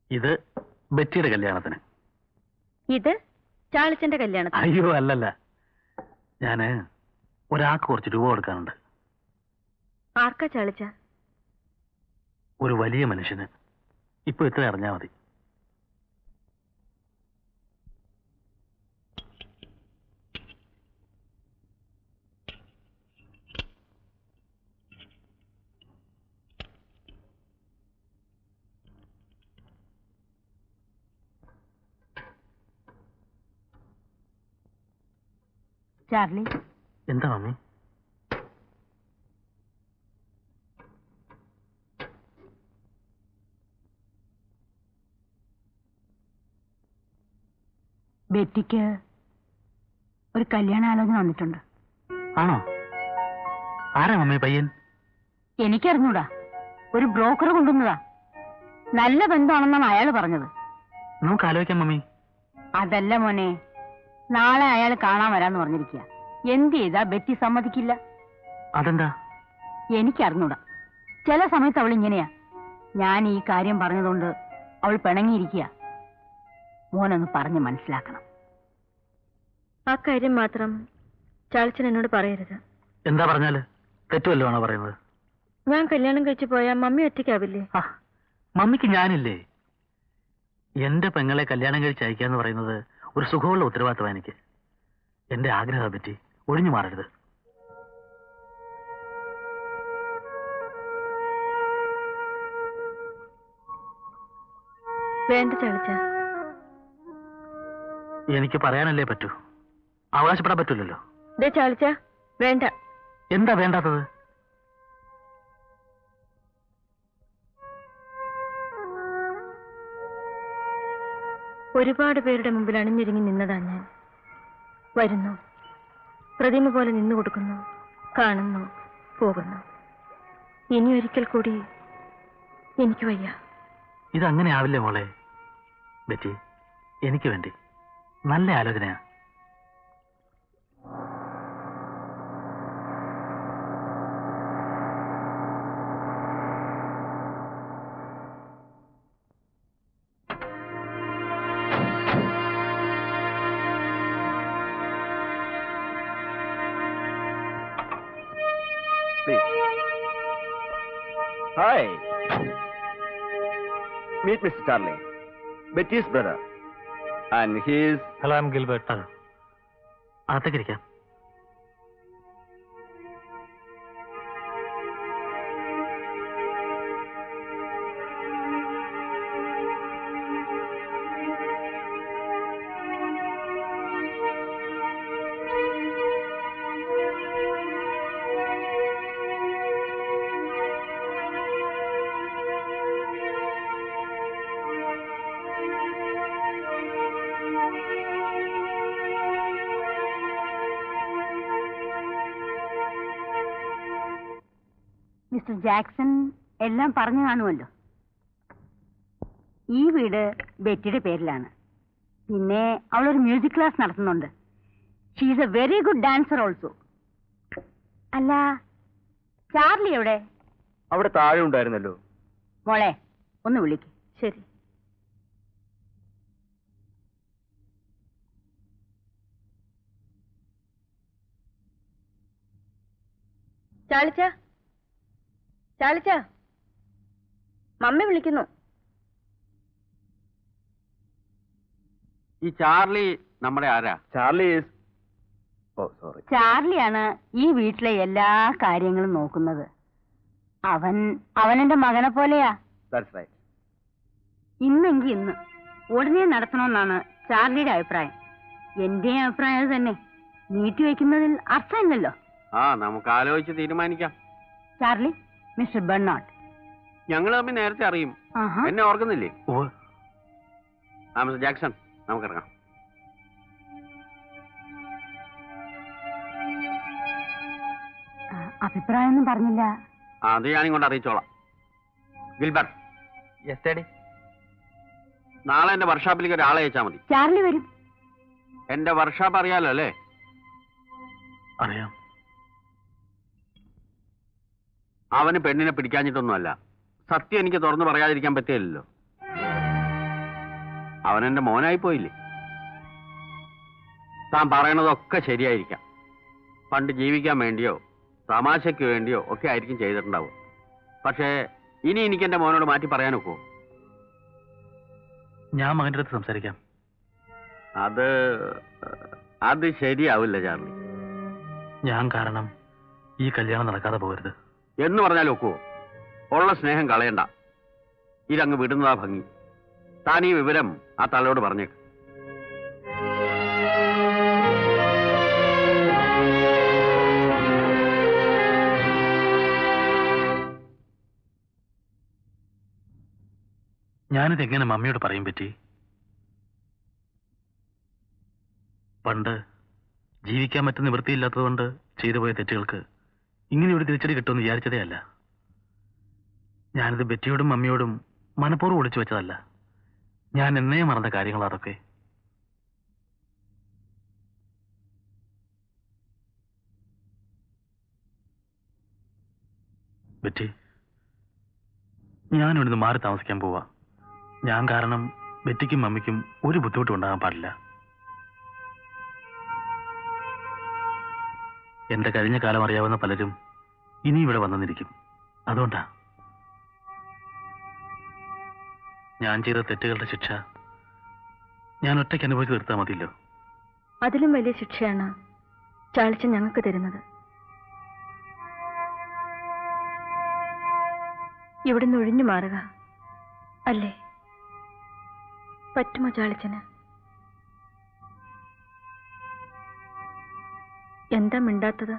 ഇത് ബെറ്റിയുടെ കല്യാണത്തിന് ഇത് ചാളിച്ചന്റെ കല്യാണത്തിന് അയ്യോ അല്ലല്ല ഞാന് ഒരാൾക്ക് കുറച്ച് രൂപ കൊടുക്കാനുണ്ട് ആർക്കാ ചാളിച്ച ഒരു വലിയ മനുഷ്യന് ഇപ്പൊ ഇത്ര അറിഞ്ഞാൽ മതി ചാർലി എന്താ മമ്മി ബെറ്റിക്ക് ഒരു കല്യാണാലോചന വന്നിട്ടുണ്ട് ആണോ ആരാ മമ്മി പയ്യൻ എനിക്കറിഞ്ഞൂടാ ഒരു ബ്രോക്കർ കൊണ്ടുവന്നതാ നല്ല ബന്ധമാണെന്നാണ് അയാൾ പറഞ്ഞത് നമുക്ക് ആലോചിക്കാം മമ്മി അതല്ല മോനെ നാളെ അയാൾ കാണാൻ വരാന്ന് പറഞ്ഞിരിക്കുക എന്ത് ചെയ്താ ബെറ്റി സമ്മതിക്കില്ല അതെന്താ എനിക്കറിഞ്ഞൂടാ ചില സമയത്ത് അവൾ ഇങ്ങനെയാ ഞാൻ ഈ കാര്യം പറഞ്ഞതുകൊണ്ട് അവൾ പിണങ്ങിയിരിക്കുക മോനൊന്ന് പറഞ്ഞ് മനസ്സിലാക്കണം ആ കാര്യം മാത്രം ചാളിച്ചൻ എന്നോട് പറയരുത് എന്താ പറഞ്ഞാല് തെറ്റുമല്ലോ ആണോ പറയുന്നത് ഞാൻ കല്യാണം കഴിച്ചു പോയാൽ മമ്മി ഒറ്റയ്ക്കാവില്ലേ ആ, മമ്മിക്ക് ഞാനില്ലേ എന്റെ പെങ്ങളെ കല്യാണം കഴിച്ച് അയക്കാന്ന് പറയുന്നത് ഒരു സുഖമുള്ള ഉത്തരവാദിത്തമാണ് എനിക്ക് എന്റെ ആഗ്രഹത്തെ പറ്റി ഒഴിഞ്ഞു മാറരുത് വേണ്ട ചാളിച്ച എനിക്ക് പറയാനല്ലേ പറ്റൂ അവകാശപ്പെടാൻ പറ്റൂലല്ലോ ദേ ചാളിച്ച വേണ്ട എന്താ വേണ്ടാത്തത് ഒരുപാട് പേരുടെ മുമ്പിൽ അണിഞ്ഞൊരുങ്ങി നിന്നതാ ഞാൻ വരുന്നു പ്രതിമ പോലെ നിന്നു കൊടുക്കുന്നു കാണുന്നു പോകുന്നു ഇനി ഒരിക്കൽ കൂടി എനിക്ക് വയ്യ ഇതങ്ങനെ ആവില്ലേ മോളെ ബെറ്റി എനിക്ക് വേണ്ടി നല്ല ആലോചനയാ Hi. Meet Mr. Charlie. Betty's brother. And he is... hello I am Gilbert അതെ അകത്തേക്ക് ഇരിക്കാം മിസ്റ്റർ ജാക്സൺ എല്ലാം പറഞ്ഞു കാണുമല്ലോ ഈ വീട് ബെറ്റിയുടെ പേരിലാണ് പിന്നെ അവളൊരു മ്യൂസിക് ക്ലാസ് നടത്തുന്നുണ്ട് she is a very good dancer also അല്ല ചാർലി എവിടെ അവിടെ താഴെ ഉണ്ടായിരുന്നല്ലോ മോളെ ഒന്ന് വിളിക്ക് ശരി ചാളിച്ച ചാളിച്ച മമ്മി വിളിക്കുന്നു ഈ ചാർലി നമ്മുടെ ആരാ ചാർലി ഈസ് ഓ സോറി ചാർലിയാണ് ഈ വീട്ടിലെ എല്ലാ കാര്യങ്ങളും നോക്കുന്നത് അവൻ അവനെന്റെ മകനെ പോലെയാ ദാറ്റ്സ് റൈറ്റ് ഇന്നെങ്കി ഇന്ന് ഉടനെ നടത്തണമെന്നാണ് ചാർലിയുടെ അഭിപ്രായം എന്റെ അഭിപ്രായം അത് തന്നെ നീട്ടിവെക്കുന്നതിൽ അർത്ഥമില്ലല്ലോ ആ നമുക്ക് ആലോചിച്ച് തീരുമാനിക്കാം ചാർലി മിസ്റ്റർ ബെർണാഡ് ഞങ്ങൾ തമ്മിൽ നേരത്തെ അറിയും ആഹാ എന്നെ ഓർക്കുന്നില്ലേ ഓ ആ മിസ്റ്റർ ജാക്സൺ നമുക്കിറങ്ങാം ആ, അഭിപ്രായമൊന്നും പറഞ്ഞില്ല ആ അത് ഞാനിങ്ങോട്ട് അറിയിച്ചോളാം ഗിൽബർട്ട് നാളെ എന്റെ വർക്ക്ഷോപ്പിലേക്ക് ഒരാളെ അയച്ചാൽ മതി ചാർലി വരും എന്റെ വർക്ക്ഷോപ്പ് അറിയാലോ അല്ലേ അറിയാം അവന് പെണ്ണിനെ പിടിക്കാഞ്ഞിട്ടൊന്നുമല്ല സത്യം എനിക്ക് തുറന്നു പറയാതിരിക്കാൻ പറ്റില്ലല്ലോ അവൻ എന്റെ മോനായി പോയില്ലേ താൻ പറയണതൊക്കെ ശരിയായിരിക്കാം പണ്ട് ജീവിക്കാൻ വേണ്ടിയോ തമാശയ്ക്ക് വേണ്ടിയോ ഒക്കെ ആയിരിക്കും ചെയ്തിട്ടുണ്ടാവും പക്ഷേ ഇനി എനിക്ക് എന്റെ മോനോട് മാറ്റി പറയാനൊക്കോ ഞാൻ മകന്റെ അടുത്ത് സംസാരിക്കാം അത് അത് ശരിയാവില്ല ചാർലി ഞാൻ കാരണം ഈ കല്യാണം നടക്കാതെ പോകരുത് എന്ന് പറഞ്ഞാൽ ഒക്കുവോ ഉള്ള സ്നേഹം കളയണ്ട ഇതങ്ങ് വിടുന്നതാ ഭംഗി താൻ ഈ വിവരം ആ തള്ളയോട് പറഞ്ഞേക്ക് ഞാനിത് എങ്ങനെ മമ്മിയോട് പറയും പറ്റി പണ്ട് ജീവിക്കാൻ പറ്റുന്ന നിവൃത്തിയില്ലാത്തതുകൊണ്ട് ചെയ്തു പോയ തെറ്റുകൾക്ക് ഇങ്ങനെ ഒരു തിരിച്ചടി കിട്ടുമെന്ന് വിചാരിച്ചതേ അല്ല ഞാനിത് ബെറ്റിയോടും മമ്മിയോടും മനഃപൂർവ്വം ഒളിച്ചു വെച്ചതല്ല ഞാൻ എന്നേ മറന്ന കാര്യങ്ങൾ അതൊക്കെ ബെറ്റി ഞാനിവിടുന്ന് മാറി താമസിക്കാൻ പോവാ ഞാൻ കാരണം ബെറ്റിക്കും മമ്മിക്കും ഒരു ബുദ്ധിമുട്ടും ഉണ്ടാകാൻ പാടില്ല എന്റെ കഴിഞ്ഞ കാലം അറിയാവുന്ന പലരും ഇനി ഇവിടെ വന്നെന്നിരിക്കും അതുകൊണ്ടാ ഞാൻ ചെയ്ത തെറ്റുകളുടെ ശിക്ഷ ഞാൻ ഒറ്റയ്ക്ക് അനുഭവിച്ച് തീർത്താൽ മതിയല്ലോ അതിലും വലിയ ശിക്ഷയാണ് ചാളിച്ച ഞങ്ങൾക്ക് തരുന്നത് ഇവിടുന്ന് ഒഴിഞ്ഞു മാറുക അല്ലേ പറ്റുമോ ചാളിച്ചന് എന്താ മിണ്ടാത്തത്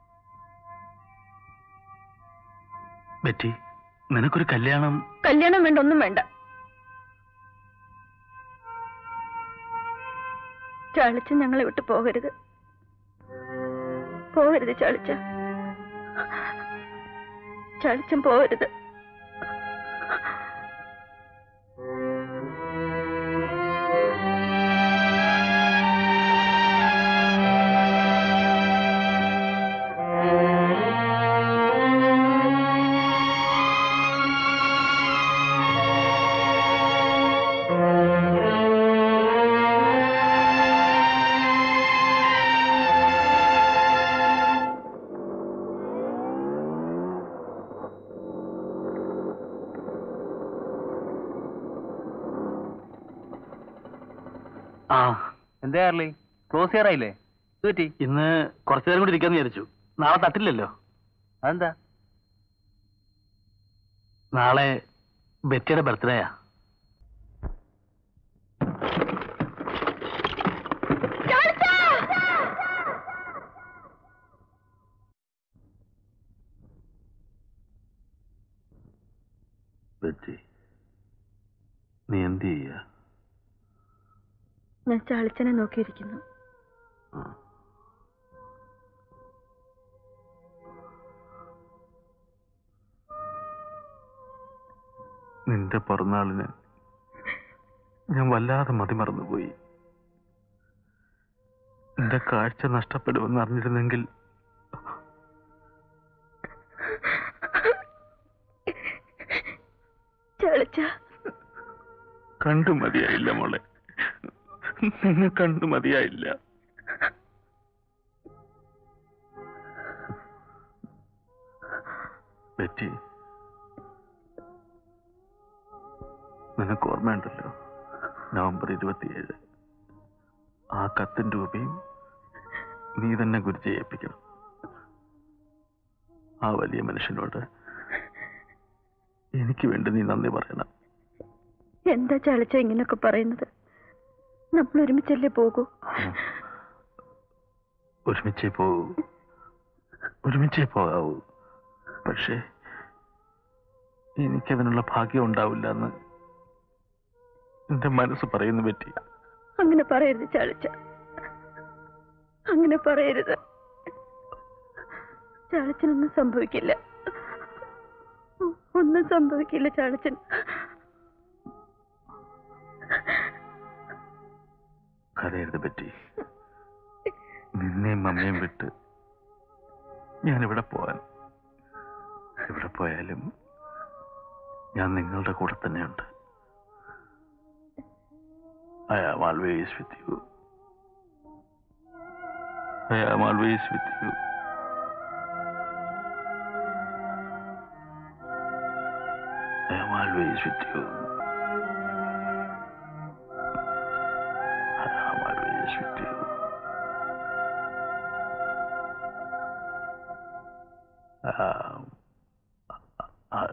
ബെറ്റി നിനക്കൊരു കല്യാണം കല്യാണം വേണ്ട ഒന്നും വേണ്ട ചാളിച്ച ഞങ്ങളെ വിട്ട് പോകരുത് പോകരുത് ചാളിച്ച ചാളിച്ചൻ പോകരുത് ആ എന്താ ചാർലി ക്ലോസ് ചെയ്യാറായില്ലേ പറ്റി ഇന്ന് കുറച്ചു നേരം കൂടി ഇരിക്കാന്ന് വിചാരിച്ചു നാളെ തട്ടില്ലല്ലോ അതെന്താ നാളെ ബെറ്റിയുടെ ബർത്ത്ഡേയാ ബെറ്റി നീ എന്ത് ചെയ്യ ഞാൻ ചാളിച്ചനെ നോക്കിയിരിക്കുന്നു നിന്റെ പിറന്നാളിന് ഞാൻ വല്ലാതെ മതിമറന്നുപോയി എന്റെ കാഴ്ച നഷ്ടപ്പെടുമെന്ന് അറിഞ്ഞിരുന്നെങ്കിൽ ചാളിച്ച കണ്ടു മതിയായില്ല മോളെ നിന്നെ കണ്ടു മതിയായില്ല ബെറ്റി നിനക്ക് ഓർമ്മയുണ്ടല്ലോ നവംബർ ഇരുപത്തിയേഴ് ആ കത്തിൻ രൂപയും നീ തന്നെ ഗുരു ചെയ്യിപ്പിക്കണം ആ വലിയ മനുഷ്യനോട് എനിക്ക് വേണ്ടി നീ നന്ദി പറയണം എന്താ ചാളിച്ച ഇങ്ങനൊക്കെ പറയുന്നത് നമ്മൾ ഒരുമിച്ചല്ലേ പോകൂ ഒരുമിച്ചേ പോകൂ ഒരുമിച്ചേ പോകാവൂ പക്ഷേ എനിക്കതിനുള്ള ഭാഗ്യം ഉണ്ടാവില്ല എന്ന് എന്റെ മനസ്സ് പറയുന്നു പറ്റി അങ്ങനെ പറയരുത് ചാളിച്ച അങ്ങനെ പറയരുത് ചാളിച്ചനൊന്നും സംഭവിക്കില്ല ഒന്നും സംഭവിക്കില്ല ചാളിച്ചൻ കരയരുത് പറ്റി നിന്നെയും മമ്മയും വിട്ട് ഞാൻ ഇവിടെ പോവാൻ എവിടെ പോയാലും ഞാൻ നിങ്ങളുടെ കൂടെ തന്നെയുണ്ട് I am always with you. I am always with you. I am always with you. I am always with you. Um, always.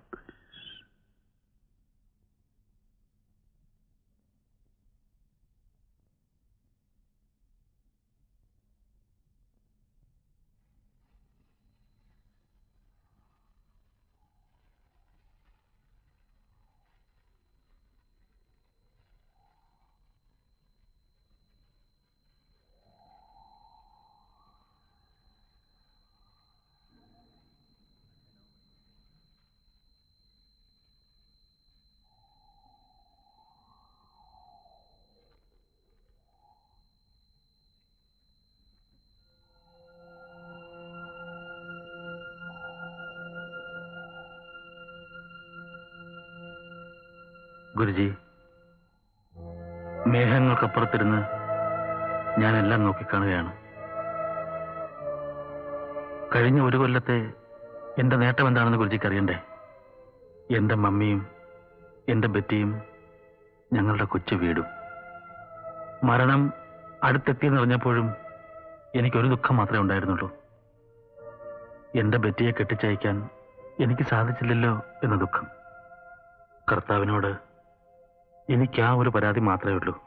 Guruji മേഘങ്ങൾക്കപ്പുറത്തിരുന്ന് ഞാനെല്ലാം നോക്കിക്കാണുകയാണ് കഴിഞ്ഞ ഒരു കൊല്ലത്തെ എന്റെ നേട്ടം എന്താണെന്ന് ഗുരുജിക്ക് അറിയണ്ടേ എന്റെ മമ്മിയും എന്റെ ബെറ്റിയും ഞങ്ങളുടെ കൊച്ചു വീടും മരണം അടുത്തെത്തിയെന്ന് അറിഞ്ഞപ്പോഴും എനിക്കൊരു ദുഃഖം മാത്രമേ ഉണ്ടായിരുന്നുള്ളൂ എന്റെ ബെറ്റിയെ കെട്ടിച്ചയക്കാൻ എനിക്ക് സാധിച്ചില്ലല്ലോ എന്ന ദുഃഖം കർത്താവിനോട് എനിക്ക് ആ ഒരു പരാതി മാത്രമേ ഉള്ളൂ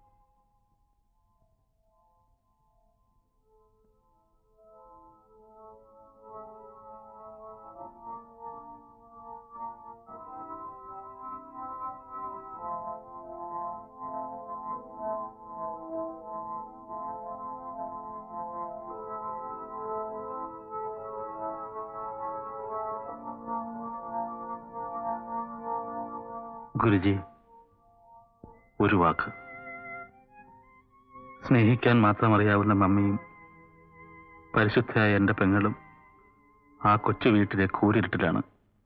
ഗുരുജി ഒരു വാക്ക് സ്നേഹിക്കാൻ മാത്രം അറിയാവുന്ന മമ്മിയും പരിശുദ്ധയായ എന്റെ പെങ്ങളും ആ കൊച്ചു വീട്ടിലെ കൂരിരുട്ടിലാണ്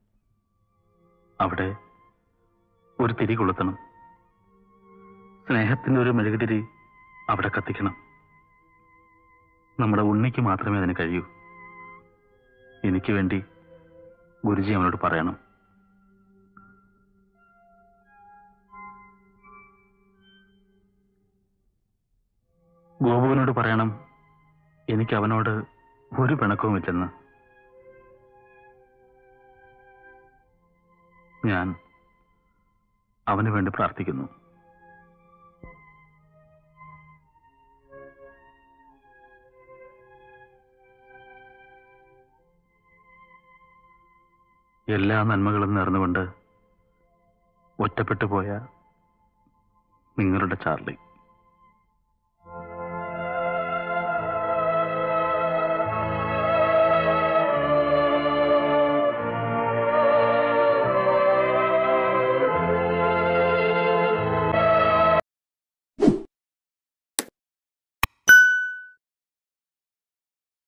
അവിടെ ഒരു തിരി കൊളുത്തണം സ്നേഹത്തിന്റെ ഒരു മെഴുകുതിരി അവിടെ കത്തിക്കണം നമ്മുടെ ഉണ്ണിക്ക് മാത്രമേ അതിന് കഴിയൂ എനിക്ക് വേണ്ടി ഗുരുജി അവനോട് പറയണം ഗോപുവിനോട് പറയണം എനിക്ക് അവനോട് ഒരു പിണക്കവുമില്ലെന്ന് ഞാൻ അവന് വേണ്ടി പ്രാർത്ഥിക്കുന്നു എല്ലാ നന്മകളും നേർന്നുകൊണ്ട് ഒറ്റപ്പെട്ടു പോയ നിങ്ങളുടെ ചാർലി